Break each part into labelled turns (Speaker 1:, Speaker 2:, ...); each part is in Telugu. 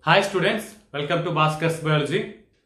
Speaker 1: Hi students welcome to Bhaskar's biology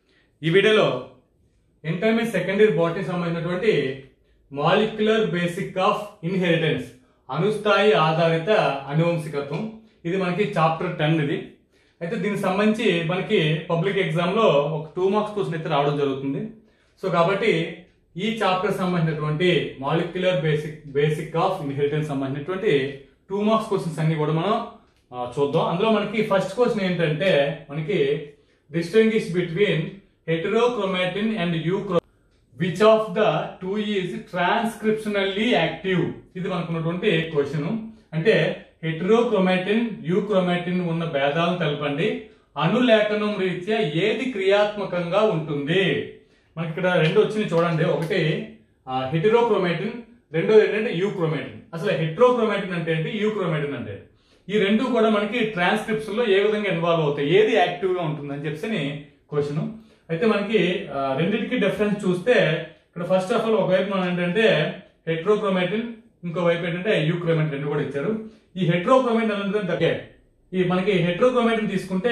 Speaker 1: ఈ వీడియోలో ఇంటర్మీడియట్ సెకండ్ ఇయర్ బాటనీ సంబంధించినటువంటి మాలిక్యులర్ బేసిక్ ఆఫ్ ఇన్హెరిటెన్స్ అణుస్థాయి ఆధారిత అనువంశికత్వం ఇది మనకి చాప్టర్ టెన్ ఇది అయితే దీనికి సంబంధించి మనకి పబ్లిక్ ఎగ్జామ్ లో ఒక టూ మార్క్స్ క్వశ్చన్ అయితే రావడం జరుగుతుంది సో కాబట్టి ఈ చాప్టర్ సంబంధించినటువంటి molecular basic basic of inheritance సంబంధించినటువంటి టూ మార్క్స్ క్వశ్చన్స్ అన్ని కూడా మనం ఆ, చూద్దాం అందులో మనకి ఫస్ట్ క్వశ్చన్ ఏంటంటే మనకి distinguish between heterochromatin and euchro which of the two is transcriptionally active ఇది మనకున్నటువంటి క్వశ్చన్ అంటే హెటరోక్రోమాటిన్ యూక్రోమాటిన్ ఉన్న భేదాలను తెలపండి అణులేఖనం రీత్యా ఏది క్రియాత్మకంగా ఉంటుంది మనకి ఇక్కడ రెండు వచ్చినాయి చూడండి ఒకటి హెటరోక్రోమాటిన్ రెండోది ఏంటంటే యూక్రోమాటిన్ అసలు హెట్రోక్రోమాటిన్ అంటే ఏంటి యూక్రోమాటిన్ అంటే ఏంటి? ఈ రెండు కూడా మనకి ట్రాన్స్క్రిప్షన్ లో ఏ విధంగా ఇన్వాల్వ్ అవుతాయి ఏది యాక్టివ్ గా ఉంటుంది అని చెప్పి క్వశ్చన్ అయితే మనకి ఆ, రెండింటికి డిఫరెన్స్ చూస్తే ఇక్కడ ఫస్ట్ ఆఫ్ ఆల్ ఒకవైపు మనం ఏంటంటే హెట్రోక్రోమాటిన్ ఇంకో వైపు ఏంటంటే యూక్రోమాటిన్ రెండు కూడా ఇచ్చారు ఈ హెట్రోక్రోమాటిన్ అనేది దగ్గర ఈ మనకి హెట్రోక్రోమాటిన్ తీసుకుంటే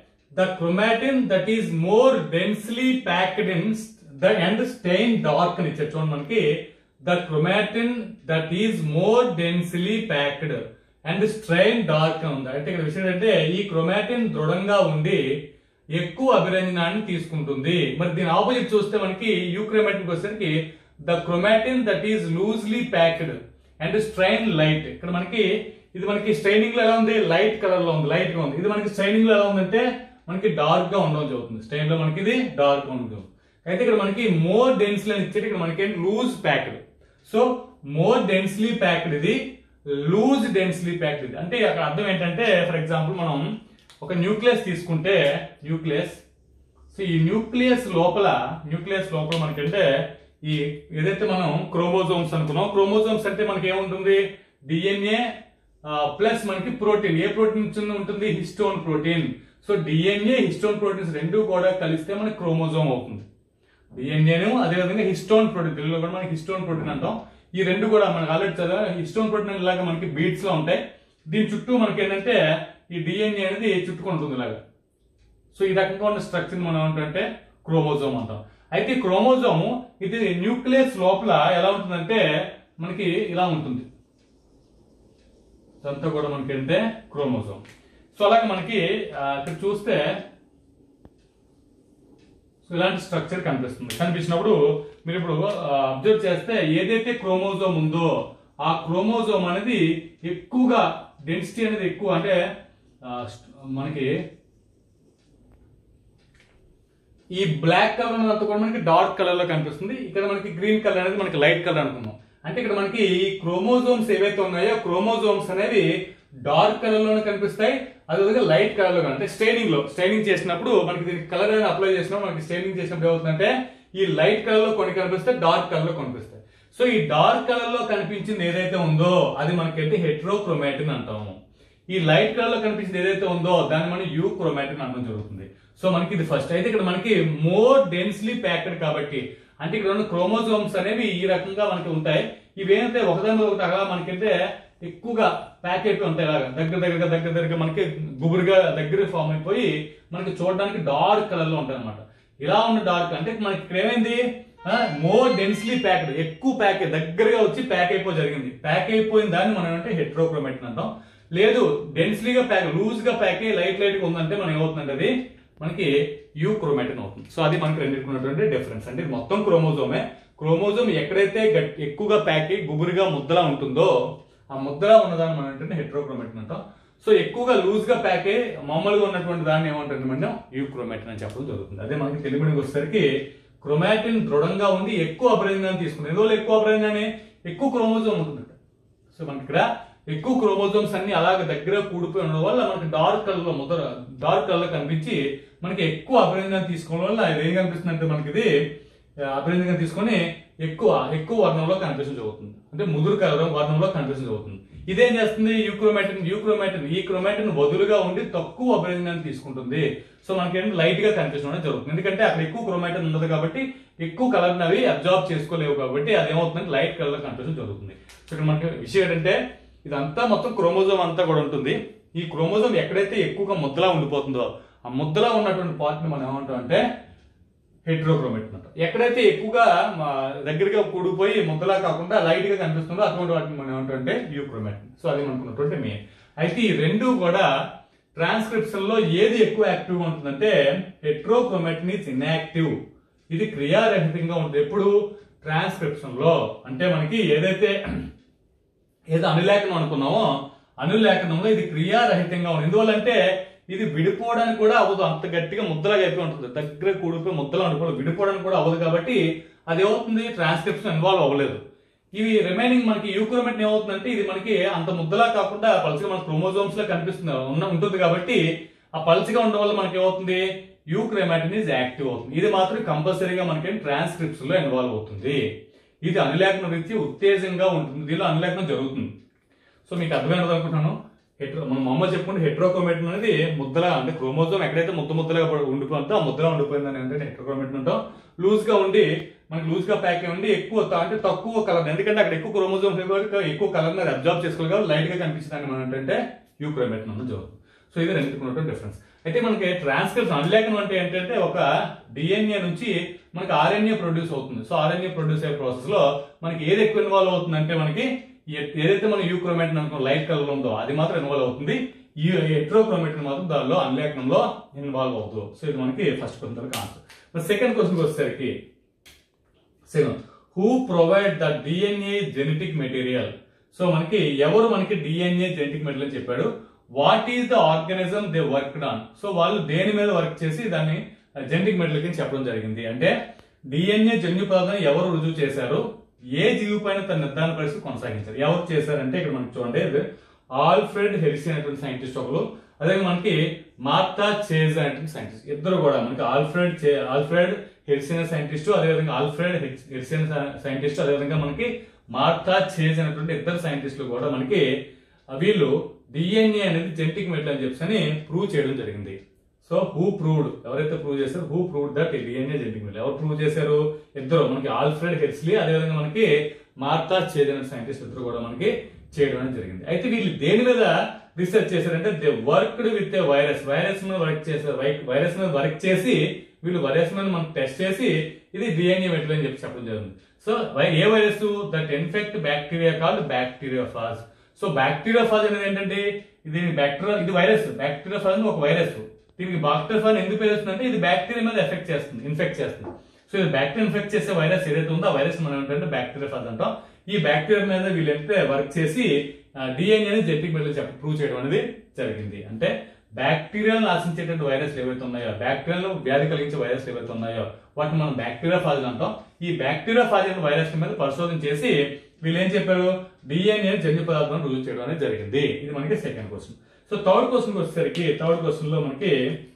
Speaker 1: the chromatin that is more densely packed in the and stain dark అని ఇచ్చారు చూడండి మనకి the chromatin that is more densely packed and strain dark ఉంది అంటే ఇక్కడ విషయం ఏంటంటే ఈ క్రోమాటిన్ దృఢంగా ఉండి ఎక్కువ అభిరంజనాన్ని తీసుకుంటుంది మరి దీని ఆపోజిట్ చూస్తే మనకి యూక్రోమాటిన్ వచ్చేసరికి the chromatin that is loosely packed and strain light ఇక్కడ మనకి ఇది మనకి స్ట్రైనింగ్ లో ఎలా ఉంది లైట్ కలర్ లో ఉంది లైట్ గా ఉంది ఇది మనకి స్ట్రైనింగ్ లో ఎలా ఉందంటే మనకి డార్క్ గా ఉండడం జరుగుతుంది స్ట్రైన్ లో మనకి ఇది డార్క్ గా ఉంటుంది అయితే ఇక్కడ మనకి మోర్ డెన్స్లీ అని ఇచ్చేది ఇక్కడ మనకి loose packed so more densely packed ఇది లూజ్ డెన్స్లీ ప్యాక్డ్ ఇది అంటే అక్కడ అర్థం ఏంటంటే ఫర్ ఎగ్జాంపుల్ మనం ఒక న్యూక్లియస్ తీసుకుంటే న్యూక్లియస్ సో ఈ న్యూక్లియస్ లోపల న్యూక్లియస్ లోపల మనకంటే ఈ ఏదైతే మనం క్రోమోజోమ్స్ అనుకున్నాం క్రోమోజోమ్స్ అంటే మనకి ఏముంటుంది డిఎన్ఏ ప్లస్ మనకి ప్రోటీన్ ఏ ప్రోటీన్ ఉంటుంది histone protein so DNA histone proteins రెండు కూడా కలిస్తే మనకి క్రోమోజోమ్ అవుతుంది డిఎన్ఏను అదేవిధంగా హిస్టోన్ ప్రోటీన్ తెలుగులో కూడా మనకి హిస్టోన్ ప్రోటీన్ అంటాం ఈ రెండు కూడా మనకి ఆల్రెడీ చదివా హిస్టోన్ ప్రోటీన్ లాగా మనకి బీట్స్ లో ఉంటాయి దీని చుట్టూ మనకి ఏంటంటే ఈ డిఎన్ఏ అనేది చుట్టుకుంటుంది ఇలాగా సో ఈ రకంగా ఉన్న స్ట్రక్చర్ మనం ఏంటంటే క్రోమోజోమ్ అంటాం అయితే ఈ క్రోమోజోమ్ ఇది న్యూక్లియస్ లోపల ఎలా ఉంటుందంటే మనకి ఇలా ఉంటుంది ఇదంతా కూడా మనకి అంటే క్రోమోజోమ్ సో అలాగే మనకి ఆ, ఇక్కడ చూస్తే సో ఇలాంటి స్ట్రక్చర్ కనిపిస్తుంది కనిపించినప్పుడు మీరు ఇప్పుడు అబ్జర్వ్ చేస్తే ఏదైతే క్రోమోజోమ్ ఉందో ఆ క్రోమోజోమ్ అనేది ఎక్కువగా డెన్సిటీ అనేది ఎక్కువ అంటే ఆ, స్ట్- మనకి ఈ బ్లాక్ కలర్ అంతా కూడా మనకి డార్క్ కలర్ లో కనిపిస్తుంది ఇక్కడ మనకి గ్రీన్ కలర్ అనేది మనకి లైట్ కలర్ అనుకున్నాం అంటే ఇక్కడ మనకి ఈ క్రోమోజోమ్స్ ఏవైతే ఉన్నాయో క్రోమోజోమ్స్ అనేవి డార్క్ కలర్ లోనే కనిపిస్తాయి అదేవిధంగా లైట్ కలర్ లో కనిపిస్తాయి. అంటే స్టైనింగ్ లో స్టైనింగ్ చేసినప్పుడు మనకి దీనికి కలర్ అనేది అప్లై చేసినప్పుడు మనకి స్టైనింగ్ చేసినప్పుడు ఏమవుతుందంటే ఈ లైట్ కలర్ లో కొన్ని కనిపిస్తాయి డార్క్ కలర్ లో కనిపిస్తాయి సో ఈ డార్క్ కలర్ లో కనిపించింది ఏదైతే ఉందో అది మనకైతే హెట్రోక్రోమాటిన్ అంటాము ఈ లైట్ కలర్ లో కనిపించింది ఏదైతే ఉందో దాన్ని మనం యూ క్రోమాటిన్ అనడం జరుగుతుంది సో మనకి ఇది ఫస్ట్ అయితే ఇక్కడ మనకి మోర్ డెన్స్లీ ప్యాక్డ్ కాబట్టి అంటే ఇక్కడ ఉన్న క్రోమోజోమ్స్ అనేవి ఈ రకంగా మనకి ఉంటాయి ఇవి ఏంటంటే ఒకదాని మీద ఒకటి అలా మనకంటే ఎక్కువగా ప్యాక్ అయిపోయి ఉంటాయి ఇలాగా దగ్గర దగ్గరగా దగ్గర దగ్గర మనకి గుబురుగా దగ్గర ఫామ్ అయిపోయి మనకి చూడడానికి డార్క్ కలర్ లో ఉంటాయి అనమాట ఇలా ఉన్న డార్క్ అంటే మనకి ఇక్కడ ఏమైంది మోర్ డెన్స్లీ ప్యాక్డ్ ఎక్కువ ప్యాక్ దగ్గరగా వచ్చి ప్యాక్ అయిపో జరిగింది ప్యాక్ అయిపోయిన దాన్ని మనం అంటే హెట్రోక్రోమాటిన్ అంటాం లేదు డెన్స్లీగా ప్యాక్ లూజ్ గా ప్యాక్ అయ్యి లైట్ లైట్ గా ఉందంటే మనం ఏమవుతుందంటే అది మనకి యూ క్రోమాటిన్ అవుతుంది సో అది మనకి రెండింటికి ఉన్నటువంటి డిఫరెన్స్ అంటే ఇది మొత్తం క్రోమోజోమే క్రోమోజోమ్ ఎక్కడైతే గట్- ఎక్కువగా ప్యాక్ అయ్యి గుబురుగా ముద్దలా ఉంటుందో ఆ ముద్దలా ఉన్నదాన్ని మనం ఏంటంటే హెట్రోక్రోమాటిన్ అంటాం సో ఎక్కువగా లూజ్ గా ప్యాక్ అయ్యి మామూలుగా ఉన్నటువంటి దాన్ని ఏమంటుంది మనం యూ క్రోమాటిన్ అని చెప్పడం జరుగుతుంది అదే మనకి తెలుగునికి వచ్చేసరికి క్రోమాటిన్ దృఢంగా ఉంది ఎక్కువ అభిరంజనాన్ని తీసుకుంది ఎందువల్ల ఎక్కువ అభిరంజనాన్ని ఎక్కువ క్రోమోజోమ్ ఉంటుంది సో మనకి ఇక్కడ ఎక్కువ క్రోమోజోమ్స్ అన్ని అలాగే దగ్గర కూడిపోయి ఉండడం వల్ల మనకి డార్క్ కలర్ లో ముద్ర డార్క్ కలర్ లో కనిపించి మనకి ఎక్కువ అభినందన తీసుకోవడం వల్ల ఇది ఏం కనిపిస్తుంది అంటే మనకి ఇది అభినందన తీసుకొని ఎక్కువ ఎక్కువ వర్ణంలో కనిపించడం జరుగుతుంది అంటే ముదురు కలర్ వర్ణంలో కనిపించడం జరుగుతుంది ఇదేం చేస్తుంది యూక్రోమాటిన్ యూక్రోమాటిన్ ఈ క్రోమాటిన్ వదులుగా ఉండి తక్కువ అభినందన తీసుకుంటుంది సో మనకి ఏంటి లైట్ గా కనిపించడం అనేది జరుగుతుంది ఎందుకంటే అక్కడ ఎక్కువ క్రోమాటిన్ ఉండదు కాబట్టి ఎక్కువ కలర్ అవి అబ్జార్బ్ చేసుకోలేవు కాబట్టి అది ఏమవుతుందంటే లైట్ కలర్ కనిపించడం జరుగుతుంది సో ఇక్కడ మనకి విషయం ఏంటంటే ఇదంతా మొత్తం క్రోమోజోమ్ అంతా కూడా ఉంటుంది ఈ క్రోమోజోమ్ ఎక్కడైతే ఎక్కువగా ముద్దలా ఉండిపోతుందో ఆ ముద్దలో ఉన్నటువంటి పార్ట్ని మనం ఏమంటాం అంటే హెట్రోక్రోమెట్ అంటాం ఎక్కడైతే ఎక్కువగా మా దగ్గరగా కూడిపోయి ముద్దలా కాకుండా లైట్ గా కనిపిస్తుందో అటువంటి వాటిని మనం ఏమంటే యూక్రోమెట్ సో అది మనకున్నటువంటి మెయిన్ అయితే ఈ రెండు కూడా ట్రాన్స్క్రిప్షన్ లో ఏది ఎక్కువ యాక్టివ్ గా ఉంటుందంటే హెట్రోక్రోమెట్ ఈజ్ ఇన్యాక్టివ్ ఇది క్రియారహితంగా ఉంటుంది ఎప్పుడు ట్రాన్స్క్రిప్షన్ లో అంటే మనకి ఏదైతే ఏదో అనులేఖనం అనుకున్నామో అనులేఖనంలో ఇది క్రియారహితంగా ఉంది ఎందువల్లంటే ఇది విడిపోవడానికి కూడా అవ్వదు అంత గట్టిగా ముద్దలాగా అయిపోయి ఉంటుంది దగ్గర కూడిపోయి ముద్దలు అనుకోవడం విడిపోవడానికి కూడా అవ్వదు కాబట్టి అది ఏమవుతుంది ట్రాన్స్క్రిప్షన్ ఇన్వాల్వ్ అవ్వలేదు ఇవి రిమైనింగ్ మనకి యూక్రోమెట్ ఏమవుతుందంటే ఇది మనకి అంత ముద్దలా కాకుండా పల్చగా మన క్రోమోజోమ్స్ లో కనిపిస్తుంది ఉన్న ఉంటుంది కాబట్టి ఆ పల్చగా ఉండడం వల్ల మనకి ఏమవుతుంది యూక్రోమాటిన్ ఇస్ యాక్టివ్ అవుతుంది ఇది మాత్రం కంపల్సరీగా మనకి ట్రాన్స్క్రిప్షన్ లో ఇన్వాల్వ్ అవుతుంది ఇది అనులేఖన రీతి ఉత్తేజంగా ఉంటుంది దీనిలో అనులేఖనం జరుగుతుంది సో మీకు అర్థమైనది అనుకుంటున్నాను హెట్రో మన మామూలు చెప్పుకుంటే హెట్రోక్రోమెటిన్ అనేది ముద్దలా అంటే క్రోమోజోమ్ ఎక్కడైతే ముద్ద ముద్దలుగా పడి- ఉండిపోతుందో ఆ ముద్దలా ఉండిపోయిందని అంటే హెట్రోక్రోమెటిన్ అంటాం లూజ్ గా ఉండి మనకి లూజ్ గా ప్యాక్ ఉండి ఎక్కువ త- అంటే తక్కువ కలర్ ఎందుకంటే అక్కడ ఎక్కువ క్రోమోజోమ్ ఎక్కువ కలర్ అనేది అబ్జర్వ్ చేసుకోవాలి కాబట్టి లైట్ గా కనిపించడానికి మనం ఏంటంటే యూక్రోమెటిన్ అన్న జరుగుతుంది సో ఇది రెండుకున్నటువంటి డిఫరెన్స్ అయితే మనకి ట్రాన్స్క్రిప్షన్ అనులేఖనం అంటే ఏంటంటే ఒక డిఎన్ఏ నుంచి మనకి ఆర్ఎన్ఏ ప్రొడ్యూస్ అవుతుంది సో ఆర్ఎన్ఏ ప్రొడ్యూస్ అయ్యే ప్రాసెస్ లో మనకి ఏది ఎక్కువ ఇన్వాల్వ్ అవుతుంది అంటే మనకి ఏ- ఏదైతే మనం యూక్రోమెటిన్ అనుకున్న లైట్ కలర్ ఉందో అది మాత్రం ఇన్వాల్వ్ అవుతుంది ఈ హెట్రోక్రోమెటిన్ మాత్రం దానిలో అనులేఖనంలో ఇన్వాల్వ్ అవుతుంది సో ఇది మనకి ఫస్ట్ క్వశ్చన్ ఆన్సర్ మరి సెకండ్ క్వశ్చన్ వచ్చేసరికి second who provide the DNA genetic material so మనకి ఎవరు మనకి డిఎన్ఏ జెనెటిక్ మెటీరియల్ అని చెప్పాడు what is the organism they work on so వాళ్ళు దేని మీద వర్క్ చేసి దాన్ని జెనెటిక్ మెటీరియల్ కింద చెప్పడం జరిగింది అంటే డిఎన్ఏ జన్యు పదార్థాన్ని ఎవరు రుజువు చేశారు ఏ జీవి పైన తన నిర్ధారణ పరిస్థితి కొనసాగించారు ఎవరు చేశారంటే ఇక్కడ మనకి చూడండి ఇది ఆల్ఫ్రెడ్ హెరిసి అనేటువంటి సైంటిస్ట్ ఒకరు అదే మనకి మార్తా చేజ్ అనేటువంటి సైంటిస్ట్ ఇద్దరు కూడా మనకి ఆల్ఫ్రెడ్ చే- ఆల్ఫ్రెడ్ హెరిసిన్ సైంటిస్ట్ అదేవిధంగా ఆల్ఫ్రెడ్ హెరిసిన్ సైంటిస్ట్ అదేవిధంగా మనకి మార్తా చేజ్ అనేటువంటి ఇద్దరు సైంటిస్టులు కూడా మనకి ఆ వీళ్ళు డిఎన్ఏ అనేది జెనెటిక్ మెటీరియల్ అని చెప్పి ప్రూవ్ చేయడం జరిగింది సో హూ ప్రూవ్డ్ ఎవరైతే ప్రూవ్ చేశారో who proved that DNA genetic material ఎవరు ప్రూవ్ చేశారు ఇద్దరు మనకి ఆల్ఫ్రెడ్ హెర్స్లీ అదేవిధంగా మనకి మార్తా చేజ్ అనే సైంటిస్ట్ ఇద్దరు కూడా మనకి చేయడం అనేది జరిగింది అయితే వీళ్ళు దేని మీద రీసెర్చ్ చేశారంటే they worked with a virus virus మీద వర్క్ చేశారు వైరస్ మీద వర్క్ చేసి వీళ్ళు వైరస్ మీద మనం టెస్ట్ చేసి ఇది డిఎన్ఏ మెటీరియల్ అని చెప్పి చెప్పడం జరిగింది సో వై- a virus that infect bacteria called bacteriophage so bacteriophage అనేది ఏంటంటే ఇది బ్యాక్టీరియా ఇది వైరస్ బ్యాక్టీరియా ఫాజ్ అనేది ఒక వైరస్ దీనికి బ్యాక్టీరియా ఫాజ్ ఎందుకు పేరు వస్తుందంటే ఇది బ్యాక్టీరియా మీద ఎఫెక్ట్ చేస్తుంది ఇన్ఫెక్ట్ చేస్తుంది సో ఇది బ్యాక్టీరియా ఇన్ఫెక్ట్ చేసే వైరస్ ఏదైతే ఉందో ఆ వైరస్ మనం ఏంటంటే బ్యాక్టీరియా ఫాజ్ అంటాం ఈ బ్యాక్టీరియా మీద వీళ్ళు ఎంత వర్క్ చేసి డిఎన్ఏ జెనెటిక్ మెటీరియల్ చెప్ప ప్రూవ్ చేయడం అనేది జరిగింది అంటే బ్యాక్టీరియాలను ఆశించేటువంటి వైరస్లు ఏవైతే ఉన్నాయో బ్యాక్టీరియాలు వ్యాధి కలిగించే వైరస్లు ఏవైతే ఉన్నాయో వాటిని మనం బ్యాక్టీరియా ఫాజ్ అంటాం ఈ బ్యాక్టీరియా ఫాజ్ అనే వైరస్ మీద పరిశోధన చేసి వీళ్ళు ఏం చెప్పారు డిఎన్ఏ జన్యు పదార్థాలను రుజువు చేయడం అనేది జరిగింది ఇది మనకి second question so third question వచ్చేసరికి థర్డ్ క్వశ్చన్ లో మనకి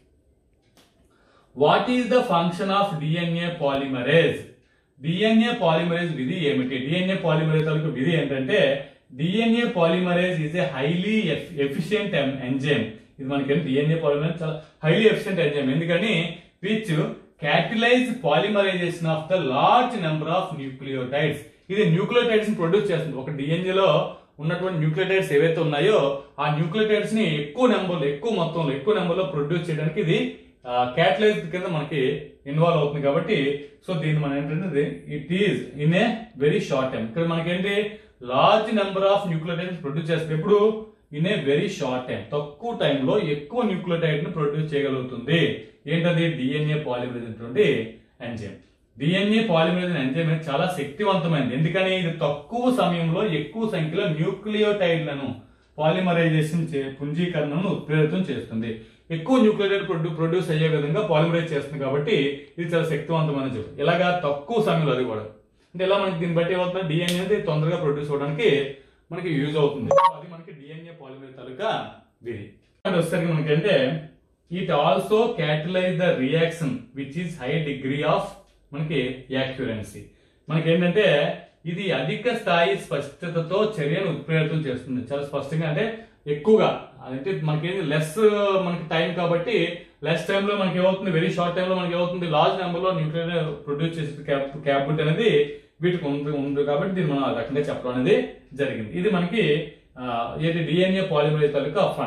Speaker 1: what is the function of DNA polymerase DNA polymerase విధి ఏమిటి డిఎన్ఏ పాలిమరేజ్ తాలూకు విధి ఏంటంటే DNA polymerase is a highly efficient enzyme ఇది మనకి డిఎన్ఏ పాలిమరేజ్ చాలా హైలీ ఎఫిషియంట్ ఎంజైమ్ ఎందుకని which catalyse polymerisation of the large number of nucleotides ఇది న్యూక్లియోటైడ్స్ ని ప్రొడ్యూస్ చేస్తుంది ఒక డిఎన్ఏ లో ఉన్నటువంటి న్యూక్లియోటైడ్స్ ఏవైతే ఉన్నాయో ఆ న్యూక్లియోటైడ్స్ ని ఎక్కువ నెంబర్లో ఎక్కువ మొత్తంలో ఎక్కువ నెంబర్లో ప్రొడ్యూస్ చేయడానికి ఇది క్యాటలైజ్ కింద మనకి ఇన్వాల్వ్ అవుతుంది కాబట్టి సో దీన్ని మనం ఏంటంటే it is in a very short time ఇక్కడ మనకేంటి large number of nucleotides produce చేస్తుంది ఎప్పుడు in a very short time తక్కువ టైంలో ఎక్కువ న్యూక్లియోటైడ్ ని ప్రొడ్యూస్ చేయగలుగుతుంది ఏంటది డిఎన్ఏ పాలిమరేజ్ అనేటువంటి ఎంజైమ్ డిఎన్ఏ పాలిమరేజ్ ఎంజైమ్ అనేది చాలా శక్తివంతమైనది ఎందుకని ఇది తక్కువ సమయంలో ఎక్కువ సంఖ్యలో న్యూక్లియోటైడ్లను పాలిమరైజేషన్ చే పుంజీకరణను ఉత్ప్రేరితం చేస్తుంది ఎక్కువ న్యూక్లియోటైడ్ ప్రొడ్యూ ప్రొడ్యూస్ అయ్యే విధంగా పాలిమరైజ్ చేస్తుంది కాబట్టి ఇది చాలా శక్తివంతమైన జీవం ఇలాగా తక్కువ సమయంలో అది కూడా అంటే ఇలా మనకి దీన్ని బట్టి ఏమవుతుంది డిఎన్ఏ అనేది తొందరగా ప్రొడ్యూస్ అవ్వడానికి మనకి యూజ్ అవుతుంది So అది మనకి డిఎన్ఏ పాలిమరేజ్ తాలూకా విధి అండ్ వచ్చేసరికి మనకి అంటే it also catalyse the reaction which is high degree of మనకి యాక్యురెన్సీ మనకి ఏంటంటే ఇది అధిక స్థాయి స్పష్టతతో చర్యను ఉత్ప్రేరితం చేస్తుంది చాలా స్పష్టంగా అంటే ఎక్కువగా అంటే మనకి లెస్ మనకి టైం కాబట్టి లెస్ టైంలో మనకి ఏమవుతుంది వెరీ షార్ట్ టైంలో మనకి ఏమవుతుంది లార్జ్ నెంబర్ లో న్యూక్లియర్ ప్రొడ్యూస్ చేసే క్యాపబిలిటీ అనేది వీటికి ఉంది ఉంది కాబట్టి దీన్ని మనం ఆ రకంగా చెప్పడం అనేది జరిగింది ఇది మనకి ఆ, ఏది డిఎన్ఏ పాలిమరేజ్ తాలూకా ఫంక్షన్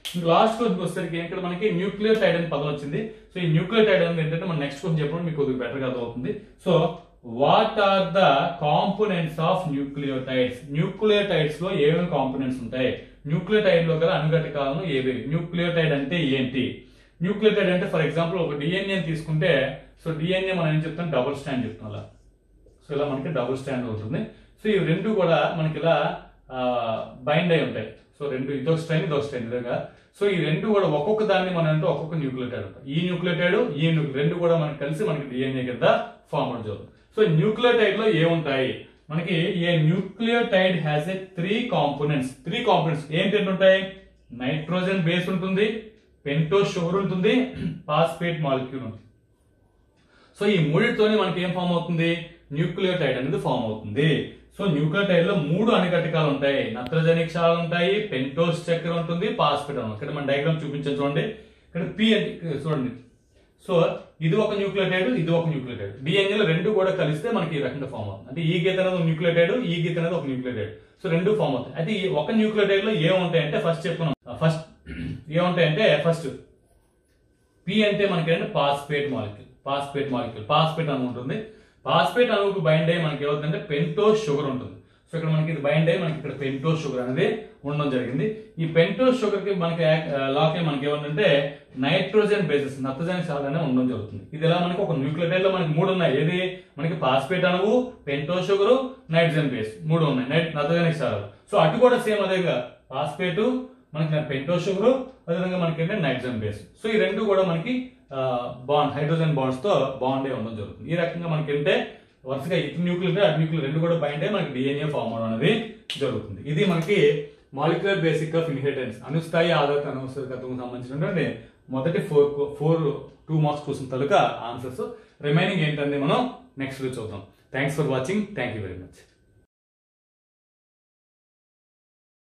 Speaker 1: లాస్ట్ క్వశ్చన్ వచ్చేసరికి ఇక్కడ మనకి న్యూక్లియర్ టైడ్ అనే పదం వచ్చింది సో ఈ న్యూక్లియర్ టైడ్ అనేది ఏంటంటే మన నెక్స్ట్ క్వశ్చన్ చెప్పడం మీకు కొద్దిగా బెటర్ గా అవుతుంది so what are the components of nucleotides nucleotides లో ఏమేమి కాంపోనెంట్స్ ఉంటాయి న్యూక్లియోటైడ్ లో గల అనుఘటకాలను ఏవి న్యూక్లియోటైడ్ అంటే ఏంటి న్యూక్లియోటైడ్ అంటే ఫర్ ఎగ్జాంపుల్ ఒక డిఎన్ఏ తీసుకుంటే సో డిఎన్ఏ మనం ఏం చెప్తాం డబుల్ స్టాండ్ చెప్తాం అలా సో ఇలా మనకి డబుల్ స్టాండ్ అవుతుంది సో ఈ రెండు కూడా మనకి ఇలా బైండ్ అయి ఉంటాయి సో రెండు ఇదొక స్ట్రైన్ ఇదొక స్ట్రైన్ విధంగా సో ఈ రెండు కూడా ఒక్కొక్క దాన్ని మనం అంటే ఒక్కొక్క న్యూక్లియోటైడ్ ఉంటాయి ఈ న్యూక్లియోటైడ్ ఈ న్యూక్లియో రెండు కూడా మనకి కలిసి మనకి డిఎన్ఏ కింద ఫార్మ్ అవుతుంది జరుగుతుంది సో న్యూక్లియోటైడ్ లో ఏముంటాయి మనకి a nucleotide has a three components three components ఏంటంటే ఉంటాయి నైట్రోజన్ బేస్ ఉంటుంది పెంటో షుగర్ ఉంటుంది ఫాస్ఫేట్ మాలిక్యూల్ ఉంటుంది సో ఈ మూడితోనే మనకి ఏం ఫామ్ అవుతుంది న్యూక్లియోటైడ్ అనేది ఫామ్ అవుతుంది సో న్యూక్లియోటైడ్ లో మూడు అణుకటకాలు ఉంటాయి నత్రజని క్షారాలు ఉంటాయి పెంటోస్ చక్కెర ఉంటుంది పాస్పేట్ ఉంటుంది ఇక్కడ మన డయాగ్రామ్ చూపించాను చూడండి ఇక్కడ పి అంటే చూడండి సో ఇది ఒక న్యూక్లియోటైడ్ ఇది ఒక న్యూక్లియోటైడ్ డిఎన్ఏ లో రెండు కూడా కలిస్తే మనకి ఈ రకంగా ఫామ్ అవుతుంది అంటే ఈ గీత అనేది ఒక న్యూక్లియోటైడ్ ఈ గీత అనేది ఒక న్యూక్లియోటైడ్ సో రెండు ఫామ్ అవుతాయి అయితే ఈ ఒక న్యూక్లియోటైడ్ లో ఏముంటాయంటే ఫస్ట్ చెప్పుకున్నాం ఫస్ట్ ఏముంటాయంటే ఫస్ట్ పి అంటే మనకి ఏంటంటే phosphate molecule phosphate molecule phosphate అణువు ఉంటుంది పాస్పేట్ అణువుకు బైండ్ అయ్యి మనకి ఏమవుతుందంటే పెంటోస్ షుగర్ ఉంటుంది సో ఇక్కడ మనకి ఇది బైండ్ అయ్యి మనకి ఇక్కడ పెంటోస్ షుగర్ అనేది ఉండడం జరిగింది ఈ పెంటోస్ షుగర్ కి మనకి లాక్ అయ్యి మనకి ఏమంటే నైట్రోజన్ బేసెస్ నత్రజని క్షారాలు అనేవి ఉండడం జరుగుతుంది ఇది ఎలా మనకి ఒక న్యూక్లియోటైడ్ లో మనకి మూడు ఉన్నాయి ఏది మనకి పాస్పేట్ అణువు పెంటోస్ షుగర్ నైట్రోజన్ బేస్ మూడు ఉన్నాయి నైట్ నత్రజని క్షారాలు సో అటు కూడా సేమ్ అదేగా పాస్పేట్ మనకి పెంటోస్ షుగర్ అదేవిధంగా మనకి ఏంటంటే నైట్రోజన్ బేస్ సో ఈ రెండు కూడా మనకి బాండ్ హైడ్రోజన్ బాండ్స్ తో బాండ్ అయి ఉండడం జరుగుతుంది ఈ రకంగా మనకి ఏంటంటే వరుసగా ఇటు న్యూక్లియర్ అటు న్యూక్లియర్ రెండు కూడా బైండ్ అయ్యి మనకి డిఎన్ఏ ఫామ్ అవడం అనేది జరుగుతుంది ఇది మనకి మాలిక్యులర్ బేసిక్ ఆఫ్ ఇన్హెరిటెన్స్ అనుస్థాయి ఆధారిత అనుసరికతకు సంబంధించినటువంటి మొదటి four four two marks question తలుక ఆన్సర్స్ రిమైనింగ్ ఏంటంటే మనం నెక్స్ట్ చూద్దాం thanks for watching thank you very much